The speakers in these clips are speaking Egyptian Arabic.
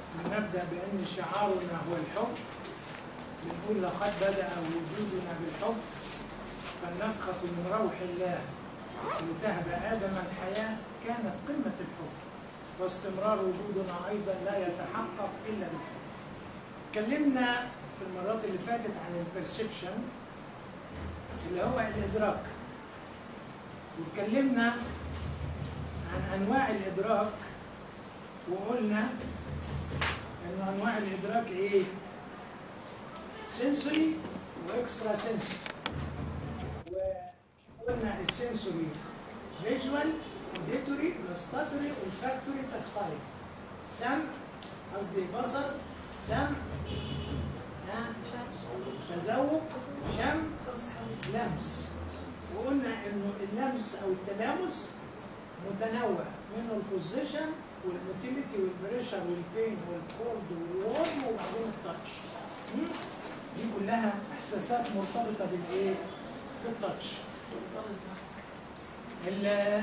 بنبدأ بأن شعارنا هو الحب بنقول لقد بدأ وجودنا بالحب فالنفخة من روح الله لتهب آدم الحياة كانت قمة الحب واستمرار وجودنا أيضا لا يتحقق إلا بالحب اتكلمنا في المرات اللي فاتت عن البرسبشن اللي هو الإدراك واتكلمنا عن أنواع الإدراك وقلنا إن أنواع الإدراك إيه؟ سنسوري وإكسترا سنسوري وقلنا السنسوري فيجوال اوديتوري جستاتوري olfactory تكتايل سمع قصدي بصر سمع ها تذوق شم لمس وقلنا انه اللمس او التلامس متنوع منه البوزيشن والموتيليتي والبريشر والبين والكولد والورم وبعدين التاتش دي كلها احساسات مرتبطه بالايه؟ بالتاتش ال-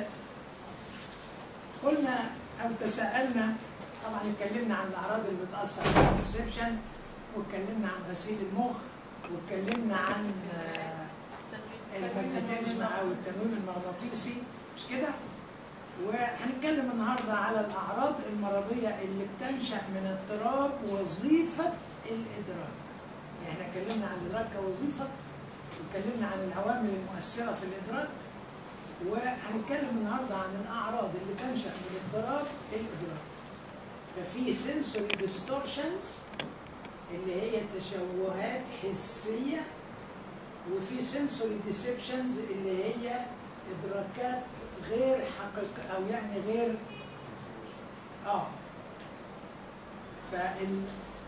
قلنا او تساءلنا طبعا اتكلمنا عن الاعراض اللي بتاثر على البرسبشن واتكلمنا عن غسيل المخ واتكلمنا عن آه، المغناطيسم او التنويم المغناطيسي مش كده؟ وهنتكلم النهارده على الاعراض المرضيه اللي بتنشا من اضطراب وظيفه الادراك. يعني احنا اتكلمنا عن الادراك كوظيفه واتكلمنا عن العوامل المؤثره في الادراك وهنتكلم النهارده عن الاعراض اللي تنشا من اضطراب الادراك. ففي sensory distortions اللي هي تشوهات حسيه وفي sensory deceptions اللي هي ادراكات غير حقيقيه او يعني غير اه فال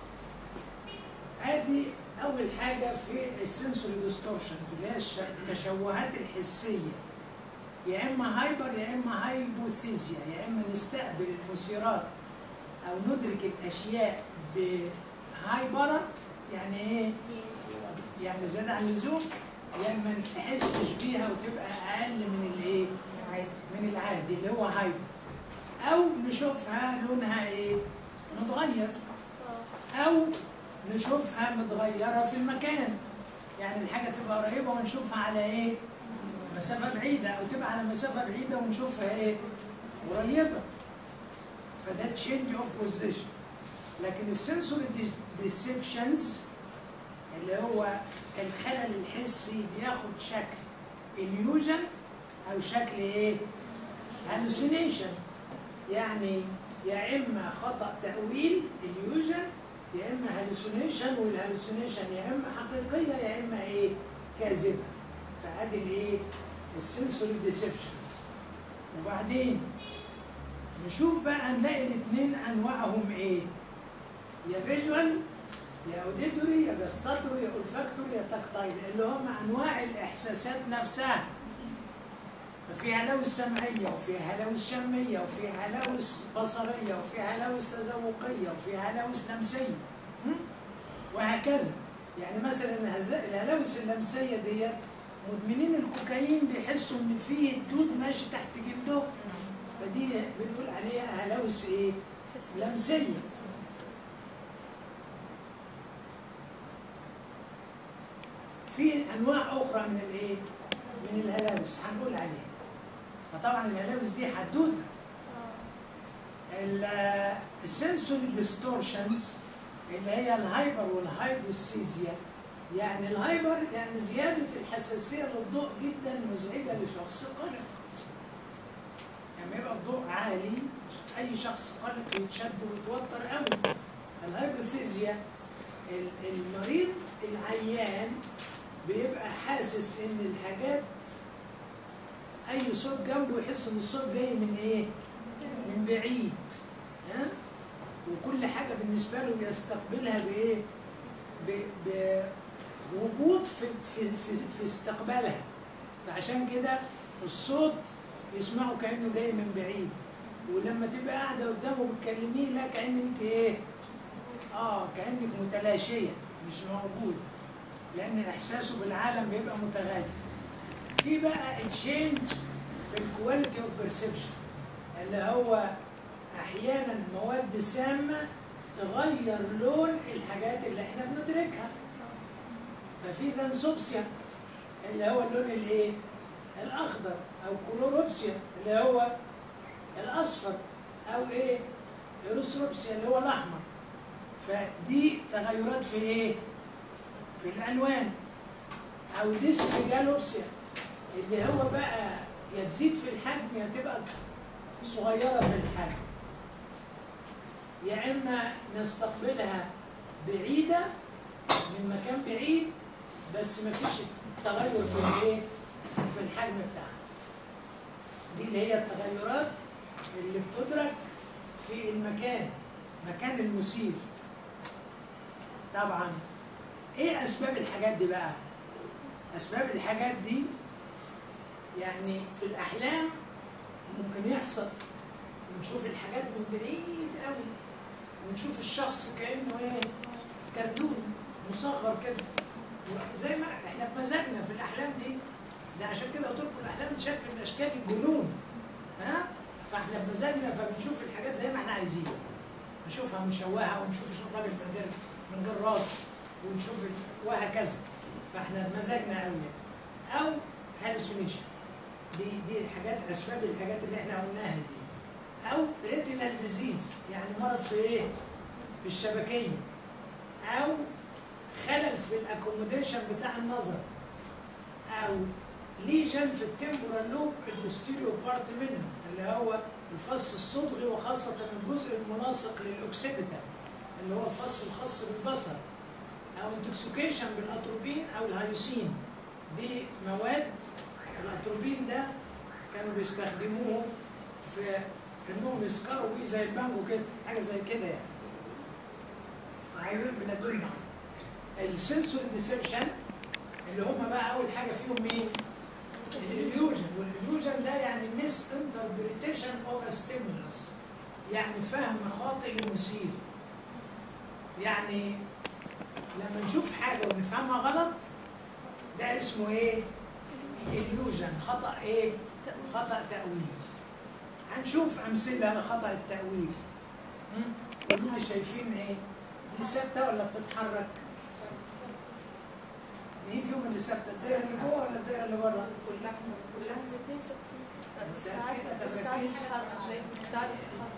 ادي اول حاجه في السنسوري ديستورشنز اللي هي الش- التشوهات الحسيه يا اما هايبر يا اما هايبوثيزيا يا اما نستقبل المثيرات او ندرك الاشياء بهايبره يعني ايه؟ يعني زيادة عن اللزوم يا اما ما تحسش بيها وتبقى اقل من الايه؟ من العادي اللي هو هايبر او نشوفها لونها ايه؟ متغير او نشوفها متغيره في المكان يعني الحاجه تبقى قريبه ونشوفها على ايه؟ مسافه بعيده او تبقى على مسافه بعيده ونشوفها ايه؟ قريبه فده تشينج اوف بوزيشن لكن السنسوري ديسبشنز اللي هو الخلل الحسي بياخد شكل اليوجن او شكل ايه؟ هالوسينيشن يعني يا اما خطا تاويل اليوجن يا اما هالوسينيشن والهالوسينيشن يا اما حقيقيه يا اما ايه؟ كاذبه فادي الايه؟ السنسوري ديسبشنز وبعدين نشوف بقى نلاقي الاثنين انواعهم ايه؟ يا فيجوال يا اوديتوري يا جستاتوري يا اولفاكتوري يا تكتايل اللي هم انواع الاحساسات نفسها ففي هلاوس سمعيه وفي هلاوس شميه وفي هلاوس بصريه وفي هلاوس تذوقيه وفي هلاوس لمسيه م? وهكذا يعني مثلا الهز- الهلاوس اللمسيه ديت مدمنين الكوكايين بيحسوا ان في دود ماشي تحت جلده فدي بنقول عليها هلاوس ايه؟ لمسيه في انواع اخرى من الايه؟ من الهلاوس هنقول عليها. فطبعا الهلاوس دي حدوته. السنسوري ديستورشنز اللي هي الهايبر والهايبوسيزيا يعني الهايبر يعني زياده الحساسيه للضوء جدا مزعجه لشخص قلق. لما يبقى الضوء عالي اي شخص قلق يتشد ويتوتر قوي. الهايبوثيزيا ال- المريض العيان بيبقى حاسس ان الحاجات اي صوت جنبه يحس ان الصوت جاي من ايه؟ من بعيد ها؟ وكل حاجه بالنسبه له بيستقبلها بايه؟ ب- بهبوط في في في, في استقبالها فعشان كده الصوت يسمعه كانه جاي من بعيد ولما تبقى قاعده قدامه بتكلميه لا كان انت ايه؟ اه كانك متلاشيه مش موجود لان احساسه بالعالم بيبقى متغير في بقى التشينج في الكواليتي اوف بيرسبشن اللي هو احيانا مواد سامه تغير لون الحاجات اللي احنا بندركها ففي ذنسوبسيا اللي هو اللون الايه؟ الاخضر او كلوروبسيا اللي هو الاصفر او ايه؟ ايروثروبسيا اللي هو الاحمر فدي تغيرات في ايه؟ في الالوان او ديسبيجالوبسيا اللي هو بقى يا تزيد في الحجم يا تبقى صغيره في الحجم يا اما نستقبلها بعيده من مكان بعيد بس ما فيش تغير في الايه؟ في الحجم بتاعها. دي اللي هي التغيرات اللي بتدرك في المكان مكان المثير. طبعا ايه اسباب الحاجات دي بقى؟ اسباب الحاجات دي يعني في الاحلام ممكن يحصل ونشوف الحاجات من بعيد قوي ونشوف الشخص كانه ايه كرتون مصغر كده زي ما احنا في مزاجنا في الاحلام دي زي عشان كده قلت لكم الاحلام دي شكل من اشكال الجنون ها فاحنا بمزاجنا فبنشوف الحاجات زي ما احنا عايزين نشوفها مشوهه ونشوف الراجل من غير من غير راس ونشوف ال- وهكذا فاحنا بمزاجنا قوي او هالوسينيشن دي دي الحاجات اسباب الحاجات اللي احنا قلناها دي او ريتينال ديزيز يعني مرض في ايه؟ في الشبكيه او خلل في الاكوموديشن بتاع النظر او ليجن في التمبورال لوب البوستيريور بارت منه اللي هو الفص الصدغي وخاصة الجزء الملاصق للأوكسيبيتال اللي هو الفص الخاص بالبصر أو انتوكسيكيشن بالأتروبين أو الهيوسين دي مواد الأتروبين ده كانوا بيستخدموه في انهم يسكروا بيه زي البانجو كده حاجه زي كده يعني عيون من الدنيا السنسور ديسبشن اللي هم بقى اول حاجه فيهم مين؟ الاليوجن والاليوجن ده يعني ميس انتربريتيشن اوف ستيمولس يعني فهم خاطئ لمثير يعني لما نشوف حاجه ونفهمها غلط ده اسمه ايه؟ اليوجن خطا ايه؟ خطا تاويل هنشوف امثله لخطا التاويل مم؟ قولوا لي شايفين ايه؟ دي ثابته ولا بتتحرك؟ مين فيهم اللي ثابته؟ الدايره اللي جوه ولا الدايره اللي بره؟ كلها كلها زي 62 بس ساعات متأكدة؟ بس ساعات بتتحرك ساعات بتتحرك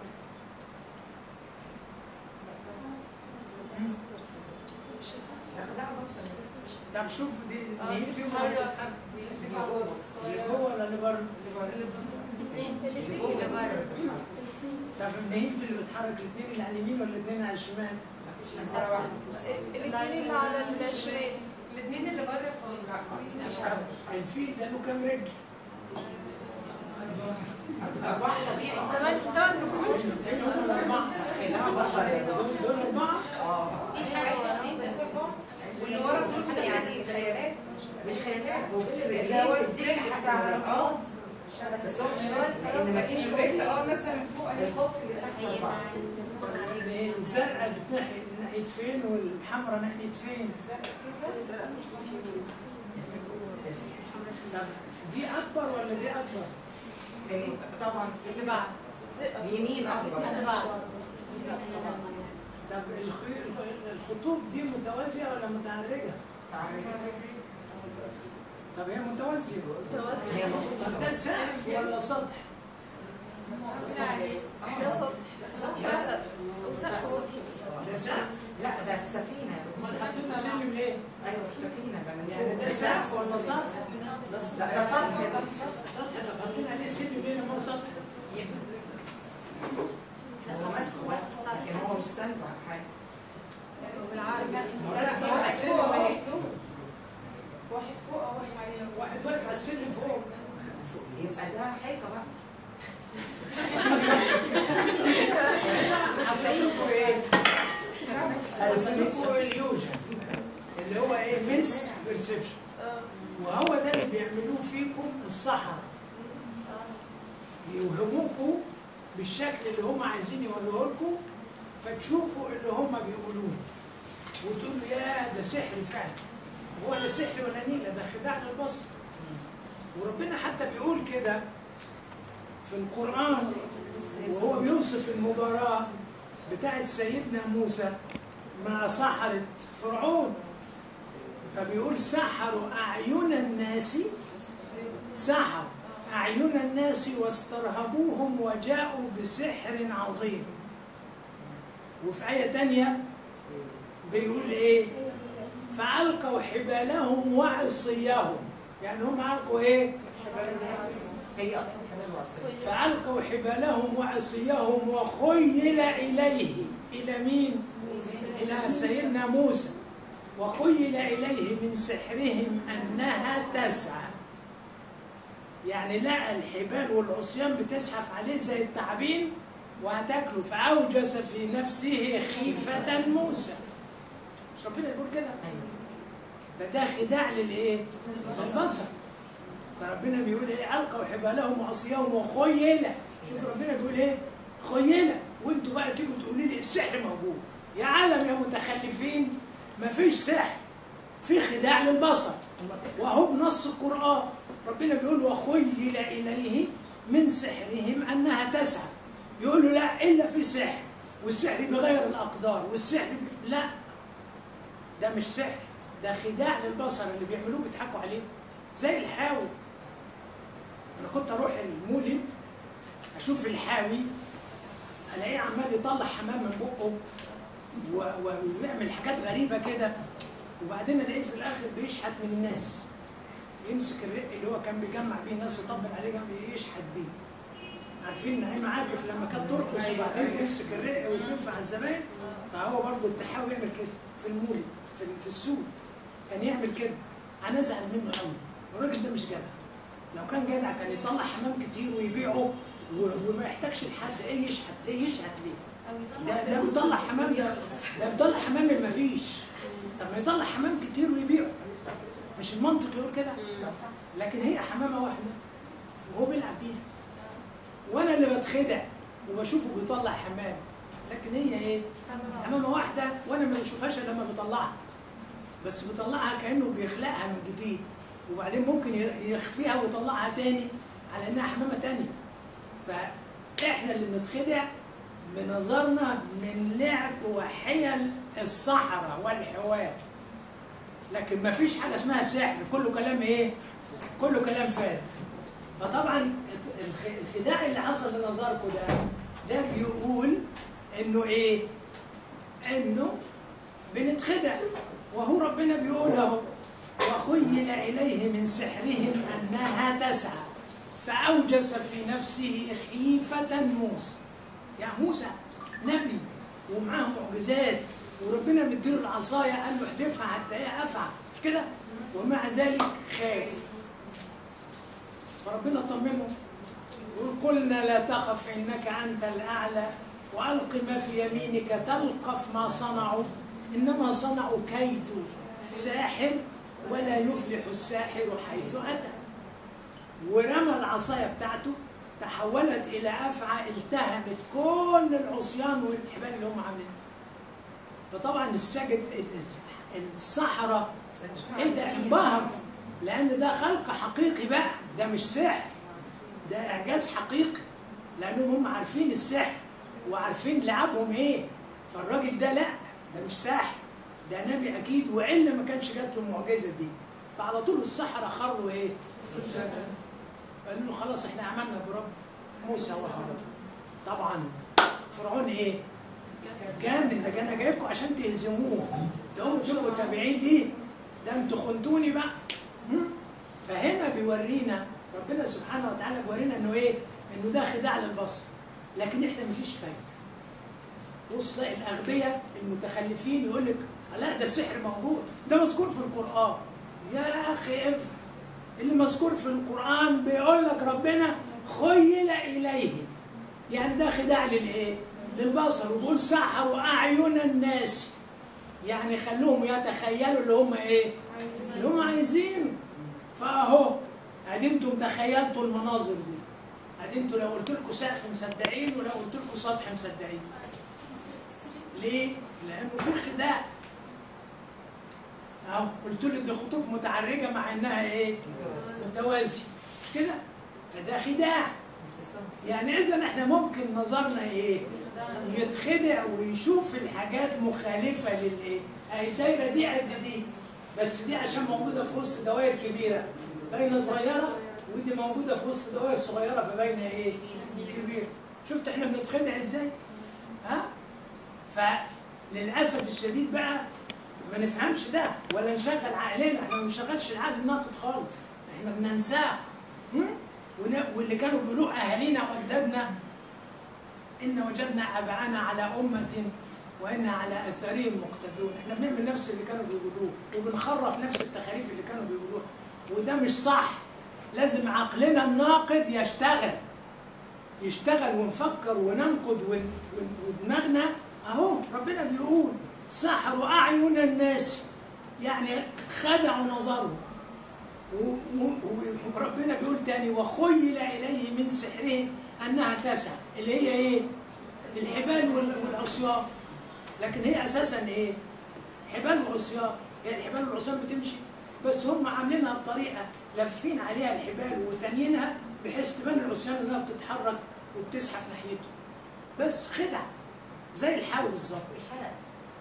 طب شوف دي آه، مين فيهم اللي بتتحرك. بتتحرك؟ اللي صغيرة. جوه ولا اللي بره؟ الاثنين طب منين في اللي بيتحرك الاثنين اللي على اليمين ولا الاثنين على الشمال؟ الاثنين اللي على الشمال الاثنين اللي بره فوق الفيل ده له كام رجل؟ اربعه طبيعي كمان كمان رجول فين هم الاربعه؟ دول دول اربعه؟ في حاجه واللي ورا كل يعني خيالات مش خيالات هو كل اللي هو الرجلين الزل بتزيد بتاع حتى اه بس هو مش هو ان مفيش الرجل اه نازله من فوق اهي الخوف اللي تحت اربعه يعني الزرقاء بتناحية ناحية فين والحمراء ناحية فين؟ طب دي أكبر ولا دي أكبر؟ طبعا اللي بعد يمين اكبر اللي بعد طب الخي- الخطوط دي متوازية ولا متعرجة؟ طب هي متوازية هي المفروض طب ده سقف ولا سطح؟ ده سطح سقف وسقف سطحي ده سقف لا ده في سفينه امال حاطين له سلم ليه؟ ايوه في سفينه ده من يعني فوق. ده سقف ولا سطح؟ لا ده سطح يا ستي. سطح طب حاطين عليه سلم ليه لما هو سطح؟ هو ماسكه بس لكن هو مش سند على حاجه رايح طالع على واحد السلم فوق أهو. اهي واحد فوق اهو معايا واحد واقف على السلم فوق يبقى ده حيطه بقى حصل لكم ايه؟ حصل لكم اليوجن اللي هو ايه؟ مس بيرسبشن وهو ده اللي بيعملوه فيكم الصحراء يوهموكوا بالشكل اللي هم عايزين يوروه لكم فتشوفوا اللي هم بيقولوه وتقولوا يا ده سحر فعلا هو لا سحر ولا نيلة ده خداع للبصر وربنا حتى بيقول كده في القرآن وهو بيوصف المباراة بتاعت سيدنا موسى مع سحرة فرعون فبيقول سحروا أعين الناس سحروا أعين الناس واسترهبوهم وجاءوا بسحر عظيم وفي آية تانية بيقول إيه فألقوا حبالهم وعصيهم يعني هم ألقوا إيه هي اصلا حلال واصل فألقوا حبالهم وعصيهم وخيل إليه إلى مين؟ إلى سيدنا موسى وخيل إليه من سحرهم أنها تسعى يعني لقى الحبال والعصيان بتزحف عليه زي التعابين وهتاكله فأوجس في نفسه خيفة موسى مش ربنا يقول كده فده خداع للإيه؟ للبصر فربنا بيقول ايه القوا حبالهم وعصيهم وخيلة شوف ربنا بيقول ايه خيلة وانتوا بقى تيجوا تقولوا لي السحر موجود يا عالم يا متخلفين مفيش سحر في خداع للبصر وهو بنص القرآن ربنا بيقول وخيل إليه من سحرهم أنها تسعى يقول له لا إلا في سحر والسحر بيغير الأقدار والسحر بي... لا ده مش سحر ده خداع للبصر اللي بيعملوه بيضحكوا عليه زي الحاوي انا كنت اروح المولد اشوف الحاوي الاقيه عمال يطلع حمام من بقه و- و- ويعمل حاجات غريبه كده وبعدين الاقيه في الاخر بيشحت من الناس يمسك الرق اللي هو كان بيجمع بيه الناس يطبل عليه جنب يشحت بيه عارفين نعيم عاكف لما كانت ترقص وبعدين تمسك الرق وتلف على الزباين فهو برضه التحاوي يعمل كده في المولد في, في السوق كان يعمل كده انا ازعل منه قوي الراجل ده مش جدع لو كان جدع كان يطلع حمام كتير ويبيعه و- وما يحتاجش لحد ايه يشحت ايه يشحت ليه ده ده بيطلع حمام ده ده بيطلع حمام من ما فيش طب ما يطلع حمام كتير ويبيعه مش المنطق يقول كده لكن هي حمامه واحده وهو بيلعب بيها وانا اللي بتخدع وبشوفه بيطلع حمام لكن هي ايه حمامه واحده وانا ما بشوفهاش الا لما بيطلعها بس بيطلعها كانه بيخلقها من جديد وبعدين ممكن ي- يخفيها ويطلعها تاني على انها حمامه تانيه فاحنا اللي بنتخدع بنظرنا من لعب وحيل الصحراء والحوار لكن ما فيش حاجه اسمها سحر كله كلام ايه كله كلام فارغ فطبعا الخ- الخداع اللي حصل لنظركم ده ده بيقول انه ايه انه بنتخدع وهو ربنا بيقول اهو وخيل اليه من سحرهم انها تسعى فاوجس في نفسه خيفه موسى يا موسى نبي ومعاه معجزات وربنا مديله العصايه قال له احدفها هتلاقيها افعى مش كده ومع ذلك خاف فربنا طمنه يقول قلنا لا تخف انك انت الاعلى والق ما في يمينك تلقف ما صنعوا انما صنعوا كيد ساحر ولا يفلح الساحر حيث اتى ورمى العصايه بتاعته تحولت الى افعى التهمت كل العصيان والحبال اللي هم عاملينها فطبعا السجد الصحراء ايه ده انبهر لان ده خلق حقيقي بقى ده مش سحر ده اعجاز حقيقي لانهم هم عارفين السحر وعارفين لعبهم ايه فالراجل ده لا ده مش ساحر ده نبي اكيد والا ما كانش جات له المعجزه دي فعلى طول السحره خروا ايه قالوا له خلاص احنا عملنا برب موسى وهارون طبعا فرعون ايه جامد ده انا جايبكم عشان تهزموه ده هم تبقوا تابعين ليه ده انتوا خنتوني بقى هم؟ فهنا بيورينا ربنا سبحانه وتعالى بيورينا انه ايه انه ده خداع للبصر لكن احنا مفيش فايده بص تلاقي الاغبياء المتخلفين يقول لك لا ده السحر موجود ده مذكور في القران يا اخي افهم اللي مذكور في القران بيقول لك ربنا خيل اليه يعني ده خداع للايه للبصر وبيقول سحروا اعين الناس يعني خلوهم يتخيلوا اللي هم ايه اللي هم عايزينه فاهو ادي انتم تخيلتوا المناظر دي ادي انتوا لو قلت لكم سقف مصدقين ولو قلت لكم سطح مصدقين ليه؟ لانه في خداع اهو قلت لك دي خطوط متعرجه مع انها ايه؟ متوازيه مش كده؟ فده خداع يعني اذا احنا ممكن نظرنا ايه؟ يتخدع ويشوف الحاجات مخالفه للايه؟ اهي الدايره دي قد دي بس دي عشان موجوده في وسط دوائر كبيره باينه صغيره ودي موجوده في وسط دوائر صغيره فباينه ايه؟ كبيره شفت احنا بنتخدع ازاي؟ ها؟ فللاسف الشديد بقى ما نفهمش ده ولا نشغل عقلنا احنا ما بنشغلش العقل الناقد خالص احنا بننساه هم؟ ون- واللي كانوا بيقولوه اهالينا واجدادنا ان وجدنا اباءنا على امه وانا على اثارهم مقتدون احنا بنعمل نفس اللي كانوا بيقولوه وبنخرف نفس التخاريف اللي كانوا بيقولوها وده مش صح لازم عقلنا الناقد يشتغل يشتغل ونفكر وننقد ون- ون- ودماغنا اهو ربنا بيقول سحروا اعين الناس يعني خدعوا نظرهم و- و- وربنا بيقول تاني وخيل اليه من سحرهم انها تسعى اللي هي ايه؟ الحبال وال- والعصيان لكن هي اساسا ايه؟ حبال وعصيان هي الحبال والعصيان بتمشي بس هم عاملينها بطريقه لافين عليها الحبال وتانيينها بحيث تبان العصيان انها بتتحرك وبتزحف ناحيته بس خدعه زي الحاوي بالظبط الحلقة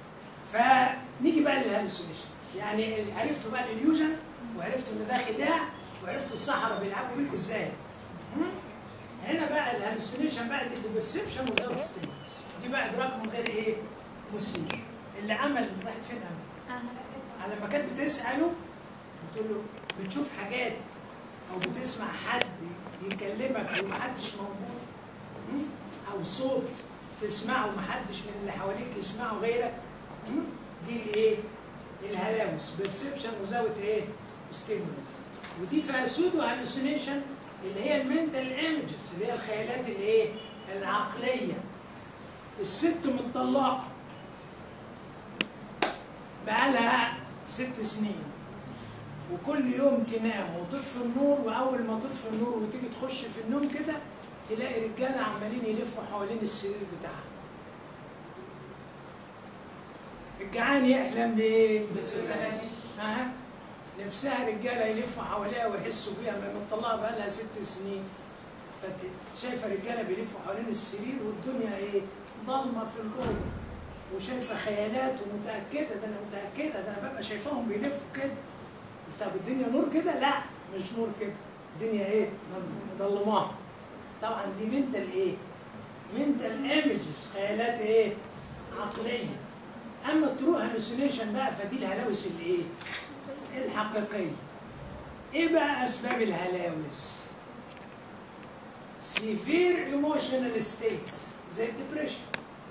فنيجي بقى للهالوسينيشن يعني عرفتوا بقى الاليوجن وعرفتوا ان ده خداع وعرفتوا الصحراء بيلعبوا بيكوا ازاي هم؟ هنا بقى الهالوسينيشن بقى دي البرسبشن وده دي بقى ادراك من غير ايه؟ مثير اللي عمل راحت فين عمل؟ على لما كانت بتساله بتقول له بتشوف حاجات او بتسمع حد يكلمك ومحدش موجود هم؟ او صوت تسمعه ومحدش من اللي حواليك يسمعه غيرك هم؟ دي الايه؟ الهلاوس بيرسبشن وزاويه ايه؟ ستيمولس ودي فيها سودو هالوسينيشن اللي هي المنتال ايمجز اللي هي الخيالات الايه؟ العقليه الست متطلقه بقالها ست سنين وكل يوم تنام وتطفي النور واول ما تطفي النور وتيجي تخش في النوم كده تلاقي رجاله عمالين يلفوا حوالين السرير بتاعها الجعان يحلم بايه؟ ها نفسها رجاله يلفوا حواليها ويحسوا بيها ما مطلعه بقى لها ست سنين فت- شايفه رجاله بيلفوا حوالين السرير والدنيا ايه؟ ضلمه في الاوضه وشايفه خيالات ومتاكده ده انا متاكده ده انا ببقى شايفاهم بيلفوا كده طب الدنيا نور كده؟ لا مش نور كده الدنيا ايه؟ مضلماها طبعا دي منتال ايه؟ منتال ايمجز خيالات ايه؟ عقليه اما الترو هالوسينيشن بقى فدي الهلاوس الايه؟ الحقيقيه ايه بقى اسباب الهلاوس؟ severe emotional states زي الدبريشن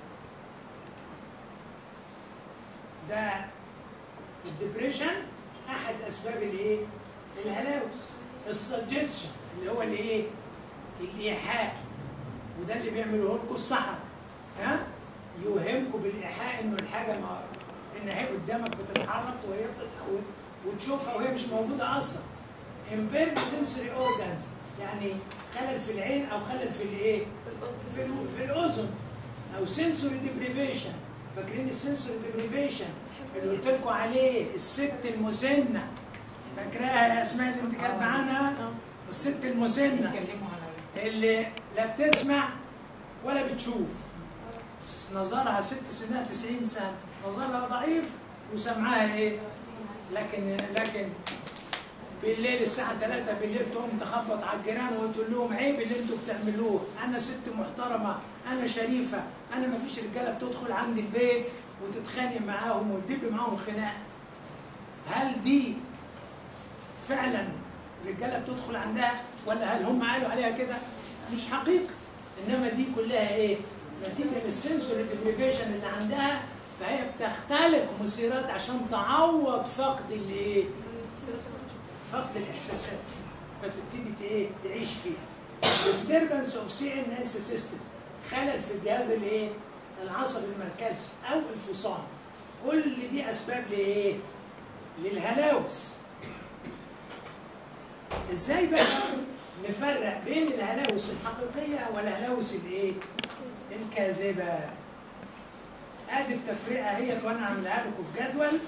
ده الدبريشن احد اسباب الايه؟ الهلاوس السجستشن اللي هو الايه؟ الايحاء وده اللي بيعمله لكم السحر ها؟ يوهمكم بالايحاء انه الحاجه ما ان هي قدامك بتتحرك وهي بتتحول وتشوفها وهي مش موجوده اصلا impaired sensory organs يعني خلل في العين او خلل في الايه؟ في ال- في الاذن او sensory deprivation فاكرين السنسوري deprivation اللي قلت لكم عليه الست المسنه فاكراها يا اسماء اللي انت كانت معانا الست المسنه بيتكلموا على اللي لا بتسمع ولا بتشوف نظرها ست سنين 90 سنه نظرها ضعيف وسمعها ايه لكن لكن بالليل الساعة 3 بالليل تقوم تخبط على الجيران وتقول لهم عيب اللي انتوا بتعملوه، أنا ست محترمة، أنا شريفة، أنا ما فيش رجالة بتدخل عندي البيت وتتخانق معاهم وتدب معاهم خناق. هل دي فعلا رجالة بتدخل عندها ولا هل هم قالوا عليها كده؟ مش حقيقة، إنما دي كلها إيه؟ نتيجة للسنسوري ديبريفيشن اللي عندها فهي بتختلق مثيرات عشان تعوض فقد الايه؟ فقد الاحساسات فتبتدي ت- ايه تعيش فيها disturbance of CNS system خلل في الجهاز الايه العصبي المركزي او الفصام كل دي اسباب لايه للهلاوس ازاي بقى نفرق بين الهلاوس الحقيقيه والهلاوس الايه الكاذبه ادي التفرقه اهيت وانا عاملها لكم في جدول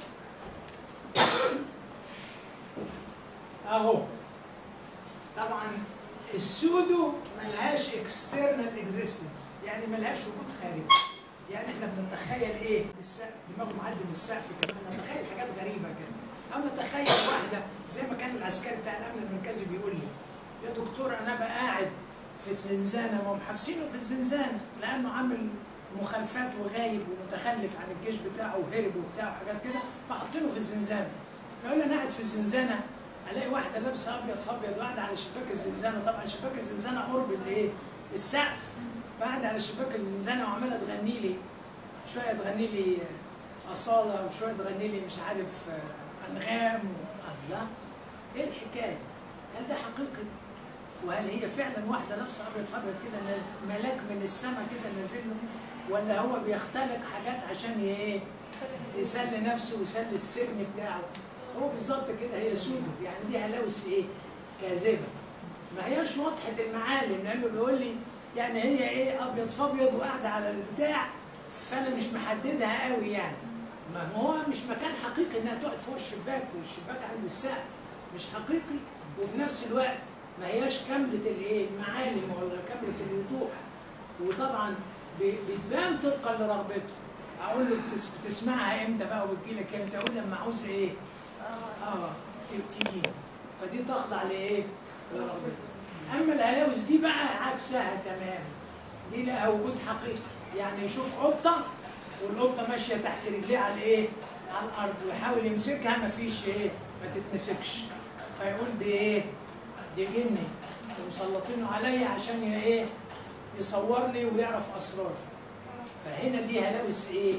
اهو طبعا السودو ملهاش اكسترنال اكزيستنس يعني ملهاش وجود خارجي يعني احنا بنتخيل ايه السقف دماغه معدي من السقف كده نتخيل حاجات غريبه كده او نتخيل واحده زي ما كان العسكري بتاع الامن المركزي بيقول لي يا دكتور انا بقى قاعد في الزنزانه ما هم حابسينه في الزنزانه لانه عامل مخالفات وغايب ومتخلف عن الجيش بتاعه وهرب وبتاع وحاجات كده فحاطينه في الزنزانه فيقول لي انا قاعد في الزنزانه الاقي واحده لابسه ابيض في ابيض وقاعده على شباك الزنزانه طبعا شباك الزنزانه قرب الايه؟ السقف فقاعده على شباك الزنزانه وعماله تغني لي شويه تغني لي اصاله وشويه تغني لي مش عارف آه، انغام الله ايه الحكايه؟ هل ده حقيقي؟ وهل هي فعلا واحده لابسه ابيض في ابيض كده نازل- ملاك من السماء كده نازل له ولا هو بيختلق حاجات عشان ي- ايه؟ يسلي نفسه ويسلي السجن بتاعه هو بالظبط كده هي سودة يعني دي هلاوس ايه؟ كاذبه ما هياش واضحه المعالم لانه بيقول لي يعني هي ايه ابيض في ابيض وقاعده على البتاع فانا مش محددها قوي يعني ما هو مش مكان حقيقي انها تقعد فوق الشباك والشباك عند السقف مش حقيقي وفي نفس الوقت ما هياش كامله الايه المعالم ولا كامله الوضوح وطبعا بي- بتبان طبقا لرغبته اقول له بتس- بتسمعها امتى بقى وبتجي لك امتى اقول لما عاوز ايه اه ت- تيجي فدي تخضع لايه لرغبته اما الهلاوس دي بقى عكسها تماما دي لها وجود حقيقي يعني يشوف قطه والقطه ماشيه تحت رجليه على الايه على الارض ويحاول يمسكها مفيش ايه ما تتمسكش فيقول دي ايه دي جني ومسلطينه عليا عشان ي- ايه يصورني ويعرف اسراري فهنا دي هلاوس ايه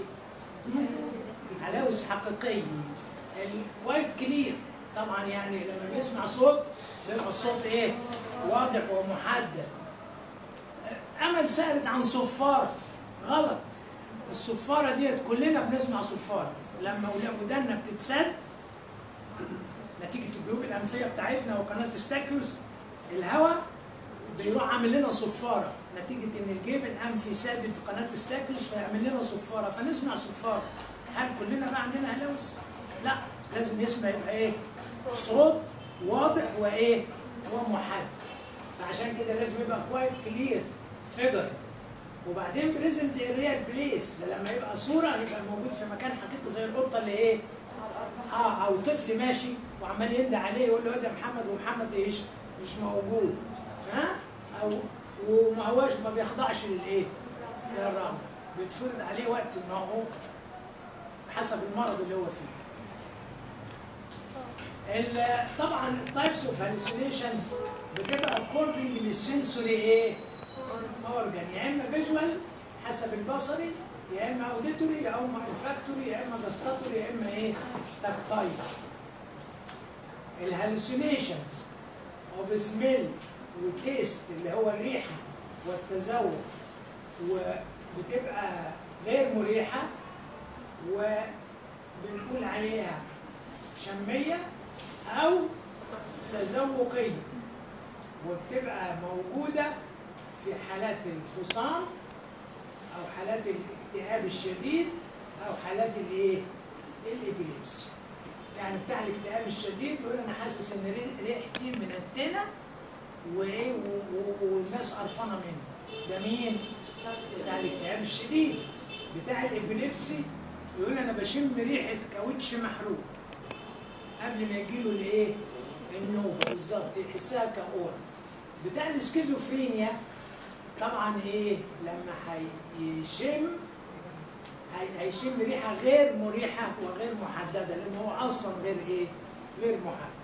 هلاوس حقيقيه الكوايت كلير طبعا يعني لما بيسمع صوت بيبقى الصوت ايه واضح ومحدد امل سالت عن صفاره غلط الصفاره ديت كلنا بنسمع صفاره لما ودنا بتتسد نتيجه الجيوب الانفيه بتاعتنا وقناه ستاكيوس الهواء بيروح عامل لنا صفاره نتيجه ان الجيب الانفي سادت قناه ستاكيوس فيعمل لنا صفاره فنسمع صفاره هل كلنا بقى عندنا هلاوس؟ لا لازم يسمع يبقى ايه؟ صوت واضح وايه؟ ومحدد فعشان كده لازم يبقى كوايت كلير فيجر وبعدين بريزنت ريال بليس ده لما يبقى صوره يبقى موجود في مكان حقيقي زي القطه اللي ايه؟ اه او طفل ماشي وعمال يندى عليه يقول له يا محمد ومحمد ايش؟ مش موجود ها؟ او وما هواش ما بيخضعش للايه؟ للرغبه بيتفرض عليه وقت ما هو حسب المرض اللي هو فيه. ال- طبعا تايبس اوف هالوسينيشنز بتبقى اكوردنج للسنسوري ايه؟ اورجان يا اما فيجوال حسب البصري يا اما اوديتوري يا اما الفاكتوري يا اما جاستاتوري يا اما ايه؟ تاكتايل. الهالوسينيشنز اوف سميل وتيست اللي هو الريحه والتذوق وبتبقى غير مريحه وبنقول عليها شميه او تذوقيه وبتبقى موجوده في حالات الفصام او حالات الاكتئاب الشديد او حالات الايه؟ الابيليبسي. يعني بتاع الاكتئاب الشديد يقول انا حاسس ان ري- ريحتي منتنه وايه و- و- والناس قرفانه منه. ده مين؟ بتاع الاكتئاب الشديد. بتاع الابيليبسي يقول انا بشم ريحه كاوتش محروق. قبل ما يجيله الايه؟ النوبه بالظبط يحسها كأور. بتاع السكيزوفرينيا طبعا ايه؟ لما هيشم هي- هيشم ريحه غير مريحه وغير محدده لان هو اصلا غير ايه؟ غير محدد.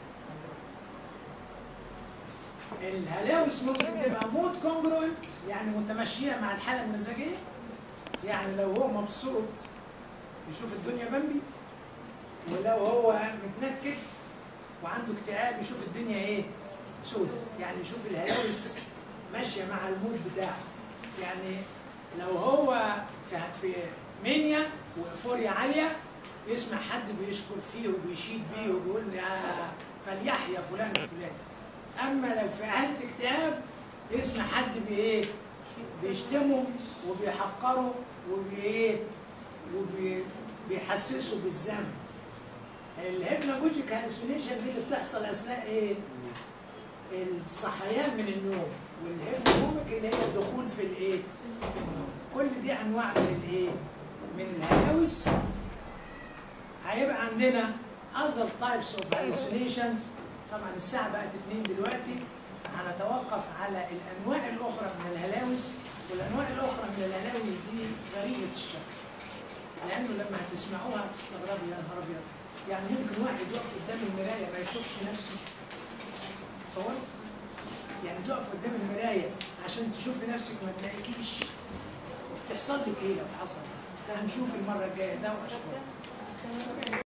الهلاوس ممكن تبقى مود كونجروينت يعني متمشيه مع الحاله المزاجيه يعني لو هو مبسوط يشوف الدنيا بمبي ولو هو متنكد وعنده اكتئاب يشوف الدنيا ايه؟ سودة يعني يشوف الهلاوس ماشيه مع المود بتاعه يعني لو هو في في منيا وايفوريا عاليه يسمع حد بيشكر فيه وبيشيد بيه وبيقول يا فليحيى فلان وفلان اما لو في حاله اكتئاب يسمع حد بايه بيشتمه وبيحقره وبايه وبيحسسه بالذنب الهيبناجوجيك هالوسينيشن دي اللي بتحصل اثناء ايه الصحيان من النوم والهيبوفوبيك اللي هي الدخول في الايه؟ في النوم كل دي انواع من الايه؟ من الهلاوس هيبقى عندنا other types of hallucinations طبعا الساعة بقت اتنين دلوقتي هنتوقف على الأنواع الأخرى من الهلاوس والأنواع الأخرى من الهلاوس دي غريبة الشكل لأنه لما هتسمعوها هتستغربوا يا نهار أبيض يعني ممكن واحد يقف قدام المراية ما يشوفش نفسه تصور يعني تقف قدام المراية عشان تشوفي نفسك ما تلاقيكيش تحصل لك ايه لو حصل هنشوف المرة الجاية ده وأشكرك